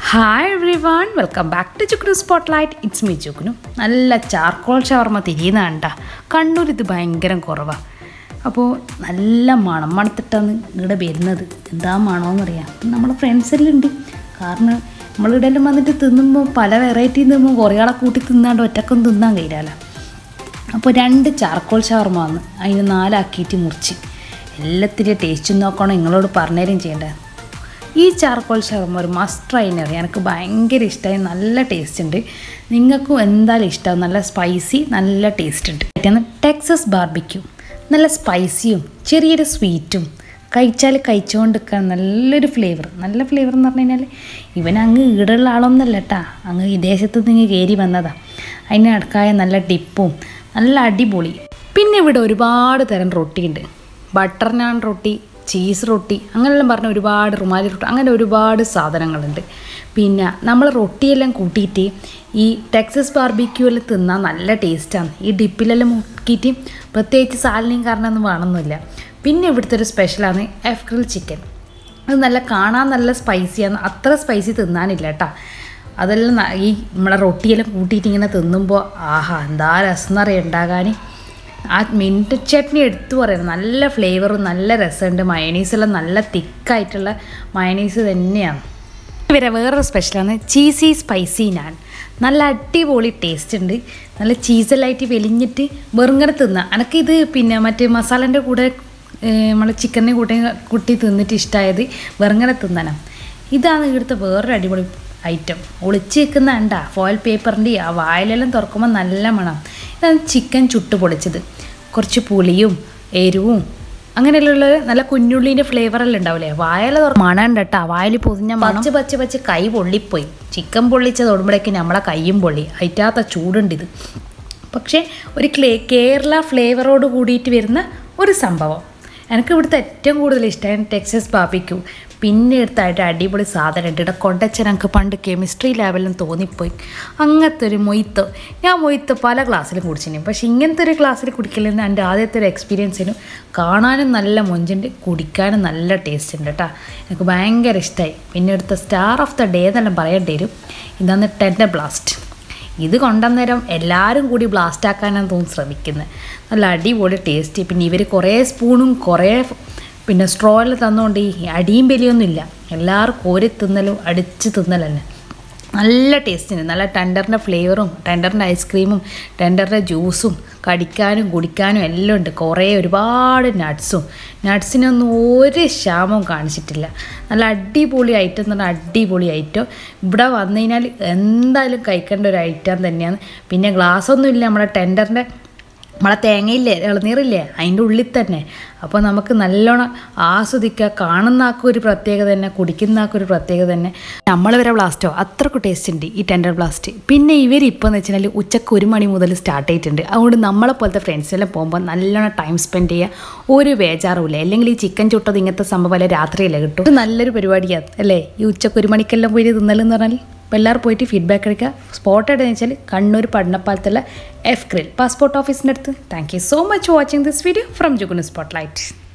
hi everyone welcome back to Chukkunu spotlight it's me Chukkunu നല്ല charcoal ഷവർമ തിരിയുന്ന കണ്ട കണ്ണൂർ ഇത് ഭയങ്കര കുറവാണ് അപ്പോൾ നല്ല മണം മണത്തിട്ടാണ് ഇവിടെ വരുന്നത് എന്താ മണമെന്നറിയാം നമ്മുടെ ഫ്രണ്ട്സെല്ലാം ഉണ്ട് കാരണം നമ്മളിവിടെ എല്ലാം വന്നിട്ട് തിന്നുമ്പോൾ പല വെറൈറ്റി തിന്നുമ്പോൾ കുറേ ആളെ കൂട്ടി തിന്നാണ്ട് ഒറ്റക്കൊന്നും തിന്നാൻ കഴിയില്ല അപ്പോൾ രണ്ട് ചാർക്കോൾ ഷവർമ വന്ന് അതിന് നാലാക്കിയിട്ട് മുറിച്ച് എല്ലാത്തിൻ്റെ ടേസ്റ്റ് നോക്കണം നിങ്ങളോട് പറഞ്ഞുതരും ചെയ്യേണ്ട ഈ ചാർക്കോൾ ഷവർമ ഒരു മസ്റ്റ് ട്രൈനർ എനിക്ക് ഭയങ്കര ഇഷ്ടമായി നല്ല ടേസ്റ്റ് ഉണ്ട് നിങ്ങൾക്കും എന്തായാലും ഇഷ്ടമാവും നല്ല സ്പൈസി നല്ല ടേസ്റ്റ് ഉണ്ട് പറ്റുന്ന ടെക്സസ് ബാർബിക്യൂ നല്ല സ്പൈസിയും ചെറിയൊരു സ്വീറ്റും കഴിച്ചാൽ കഴിച്ചുകൊണ്ടിരിക്കാൻ നല്ലൊരു ഫ്ലേവർ നല്ല ഫ്ലേവർ എന്ന് പറഞ്ഞു കഴിഞ്ഞാൽ ഇവൻ അങ്ങ് ഈടുള്ള ആളൊന്നല്ല കേട്ടാ അങ്ങ് വിദേശത്ത് നിന്ന് കയറി വന്നതാ അതിന് അടുക്കായ നല്ല ഡിപ്പും നല്ല അടിപൊളി പിന്നെ ഇവിടെ ഒരുപാട് തരം റൊട്ടിയുണ്ട് ബട്ടർ നാൻ റൊട്ടി ചീസ് റൊട്ടി അങ്ങനെല്ലാം പറഞ്ഞ ഒരുപാട് റുമാലി റൊട്ടി അങ്ങനെ ഒരുപാട് സാധനങ്ങളുണ്ട് പിന്നെ നമ്മൾ റൊട്ടിയെല്ലാം കൂട്ടിയിട്ട് ഈ ടെക്സസ് ബാർബിക്യൂവിൽ തിന്നാൻ നല്ല ടേസ്റ്റാണ് ഈ ഡിപ്പിലെല്ലാം മുക്കിയിട്ട് പ്രത്യേകിച്ച് സാലനിയും കാരണമൊന്നും വേണമെന്നില്ല പിന്നെ ഇവിടുത്തെ ഒരു സ്പെഷ്യലാണ് എഫ് ഗ്രിൽ ചിക്കൻ അത് നല്ല കാണാൻ നല്ല സ്പൈസിയാണ് അത്ര സ്പൈസി തിന്നാനില്ല കേട്ടോ അതെല്ലാം ന- ഈ നമ്മളെ റൊട്ടിയെല്ലാം കൂട്ടിയിട്ട് ഇങ്ങനെ തിന്നുമ്പോൾ ആഹാ എന്താ രസം എന്നറിയാം ഉണ്ടാകാൻ ആ മിൻറ്റ് ചട്നി എടുത്തു പറയണം നല്ല ഫ്ലേവറും നല്ല രസമുണ്ട് മയണീസെല്ലാം നല്ല തിക്കായിട്ടുള്ള മയണീസ് തന്നെയാണ് ഇവരെ വേറൊരു സ്പെഷ്യലാണ് ചീസി സ്പൈസി നാൻ നല്ല അടിപൊളി ടേസ്റ്റ് ഉണ്ട് നല്ല ചീസലായിട്ട് വെലിഞ്ഞിട്ട് വെറുങ്ങനെ തിന്നുക എനിക്കിത് പിന്നെ മറ്റേ മസാലേൻ്റെ കൂടെ നമ്മൾ ചിക്കനെ കൂട്ടി കുട്ടി തിന്നിട്ട് ഇഷ്ടമായത് വെറുങ്ങനെ തിന്നാനാണ് ഇതാണ് ഇവിടുത്തെ വേറൊരു അടിപൊളി ഐറ്റം ഒളിച്ച് വെക്കുന്ന കണ്ട ഫോയിൽ പേപ്പറിൻ്റെ ആ വായിലെല്ലാം തുറക്കുമ്പോൾ നല്ല മണം ഇതാണ് ചിക്കൻ ചുട്ട് പൊളിച്ചത് കുറച്ച് പുളിയും എരിവും അങ്ങനെയുള്ള നല്ല കുഞ്ഞുള്ളീൻ്റെ ഫ്ലേവറെല്ലാം ഉണ്ടാവില്ലേ വായല മണം കേട്ടാ വായിൽ പൊതിഞ്ഞ പച്ച് പച്ച് പച്ച് കൈ പൊള്ളിപ്പോയി ചിക്കൻ പൊള്ളിച്ചത് തൊടുമ്പോഴേക്ക് നമ്മളെ കൈയും പൊള്ളി അയറ്റാത്ത ചൂടുണ്ട് ഇത് പക്ഷേ ഒരു ക്ലേ കേരള ഫ്ലേവറോട് കൂടിയിട്ട് വരുന്ന ഒരു സംഭവം എനിക്ക് ഇവിടുത്തെ ഏറ്റവും കൂടുതൽ ഇഷ്ടമാണ് ടെക്സസ് ബാബിക്യൂ പിന്നെ എടുത്തായിട്ട് അടിപൊളി സാധനം ഉണ്ട് ഇവിടെ കൊണ്ടച്ചൻ എനിക്ക് പണ്ട് കെമിസ്ട്രി ലാബിലും തോന്നിപ്പോയി അങ്ങനത്തെ ഒരു മൊയ്ത്ത് ഞാൻ മൊയ്ത്ത് പല ക്ലാസ്സിലും കുടിച്ചിന് പക്ഷേ ഇങ്ങനത്തെ ഒരു ക്ലാസ്സിൽ കുടിക്കലെന്ന് എൻ്റെ ആദ്യത്തെ ഒരു എക്സ്പീരിയൻസിനും കാണാനും നല്ല മൊഞ്ചുണ്ട് കുടിക്കാനും നല്ല ടേസ്റ്റ് ഉണ്ട് കേട്ടോ എനിക്ക് ഭയങ്കര ഇഷ്ടമായി പിന്നെ എടുത്ത സ്റ്റാർ ഓഫ് ദ ഡേ എന്നെല്ലാം പറയേണ്ടി വരും ഇതാണ് ടെൻഡർ ബ്ലാസ്റ്റ് ഇത് കൊണ്ടുവന്നേരം എല്ലാവരും കൂടി ബ്ലാസ്റ്റ് ആക്കാനാണ് തോന്നുന്നു ശ്രമിക്കുന്നത് നല്ല അടിപൊളി ടേസ്റ്റ് പിന്നെ ഇവർ കുറേ സ്പൂണും കുറേ പിന്നെ സ്ട്രോയിൽ തന്നുകൊണ്ട് ഈ അടിയും ബലിയൊന്നുമില്ല എല്ലാവരും കോരി തിന്നലും അടിച്ച് തിന്നലന്നെ നല്ല ടേസ്റ്റിന് നല്ല ടെൻഡറിൻ്റെ ഫ്ലേവറും ടെൻഡറിൻ്റെ ഐസ്ക്രീമും ടെൻഡറിൻ്റെ ജ്യൂസും കടിക്കാനും കുടിക്കാനും എല്ലാം ഉണ്ട് കുറേ ഒരുപാട് നട്ട്സും നട്ട്സിനൊന്നും ഒരു ക്ഷാമവും കാണിച്ചിട്ടില്ല നല്ല അടിപൊളി ഐറ്റം എന്ന് പറഞ്ഞാൽ അടിപൊളി ഐറ്റം ഇവിടെ വന്നു കഴിഞ്ഞാൽ എന്തായാലും കഴിക്കേണ്ട ഒരു ഐറ്റം തന്നെയാണ് പിന്നെ ഗ്ലാസ്സൊന്നും ഇല്ല നമ്മുടെ ടെൻഡറിൻ്റെ നമ്മളെ തേങ്ങയില്ലേ ഇളനീറില്ലേ അതിൻ്റെ ഉള്ളിൽ തന്നെ അപ്പോൾ നമുക്ക് നല്ലോണം ആസ്വദിക്കുക കാണുന്ന ആൾക്കും ഒരു പ്രത്യേകത തന്നെ കുടിക്കുന്ന ആൾക്കും ഒരു പ്രത്യേകത തന്നെ നമ്മൾ വരെ ബ്ലാസ്റ്റോ അത്രക്ക് ടേസ്റ്റ് ഉണ്ട് ഈ ടെൻഡർ ബ്ലാസ്റ്റ് പിന്നെ ഇവർ ഇപ്പോൾ എന്ന് വെച്ചാൽ ഉച്ചക്ക് ഒരു മണി മുതൽ സ്റ്റാർട്ട് ചെയ്തിട്ടുണ്ട് അതുകൊണ്ട് നമ്മളെ പോലത്തെ ഫ്രണ്ട്സിനെല്ലാം പോകുമ്പോൾ നല്ലോണം ടൈം സ്പെൻഡ് ചെയ്യുക ഒരു ബേജാറുമില്ല അല്ലെങ്കിൽ ഈ ചിക്കൻ ചുട്ടത് ഇങ്ങനത്തെ സംഭവം അല്ല രാത്രിയല്ലേ കിട്ടും ഇത് നല്ലൊരു പരിപാടിയാണ് അല്ലേ ഈ ഉച്ചക്ക് ഒരു മണിക്കെല്ലാം പോയി തിന്നലെന്ന് പറഞ്ഞാൽ അപ്പോൾ എല്ലാവരും പോയിട്ട് ഫീഡ്ബാക്ക് എടുക്കുക സ്പോട്ട് എവിടെയെന്ന് വെച്ചാൽ കണ്ണൂർ പടന്നപ്പാലത്തുള്ള എഫ് ഗ്രിൽ പാസ്പോർട്ട് ഓഫീസിൻ്റെ അടുത്ത് thank you so much watching this video from Jugunu spot light